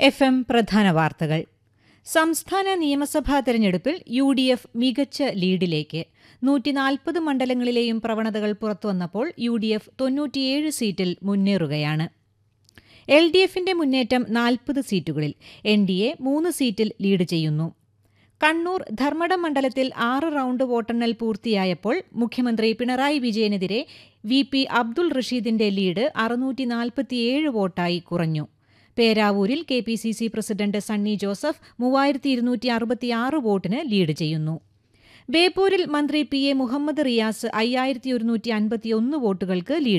F M പ്രധാന വാർത്തകൾ സംസ്ഥാന നിയമസഭാ തെരഞ്ഞെടുപ്പിൽ യു ഡി എഫ് മികച്ച ലീഡിലേക്ക് നൂറ്റിനാൽപ്പത് മണ്ഡലങ്ങളിലെയും പ്രവണതകൾ പുറത്തുവന്നപ്പോൾ യു ഡി എഫ് തൊണ്ണൂറ്റിയേഴ് സീറ്റിൽ മുന്നേറുകയാണ് എൽ ഡി എഫിന്റെ മുന്നേറ്റം നാൽപ്പത് സീറ്റുകളിൽ എൻ ഡി എ മൂന്ന് സീറ്റിൽ ലീഡ് ചെയ്യുന്നു കണ്ണൂർ ധർമ്മടം മണ്ഡലത്തിൽ ആറ് റൌണ്ട് വോട്ടെണ്ണൽ പൂർത്തിയായപ്പോൾ മുഖ്യമന്ത്രി പിണറായി വിജയനെതിരെ വി പി അബ്ദുൾ റഷീദിന്റെ ലീഡ് അറുന്നൂറ്റി നാൽപ്പത്തിയേഴ് വോട്ടായി കുറഞ്ഞു പേരാവൂരിൽ K P C C president Sunny Joseph മൂവായിരത്തി ഇരുന്നൂറ്റി അറുപത്തിയാറ് വോട്ടിന് ലീഡ് ചെയ്യുന്നു ബേപ്പൂരിൽ മന്ത്രി പി എ മുഹമ്മദ് റിയാസ് അയ്യായിരത്തി ഒരുന്നൂറ്റി അൻപത്തിയൊന്ന് വോട്ടുകൾക്ക് ലീഡ്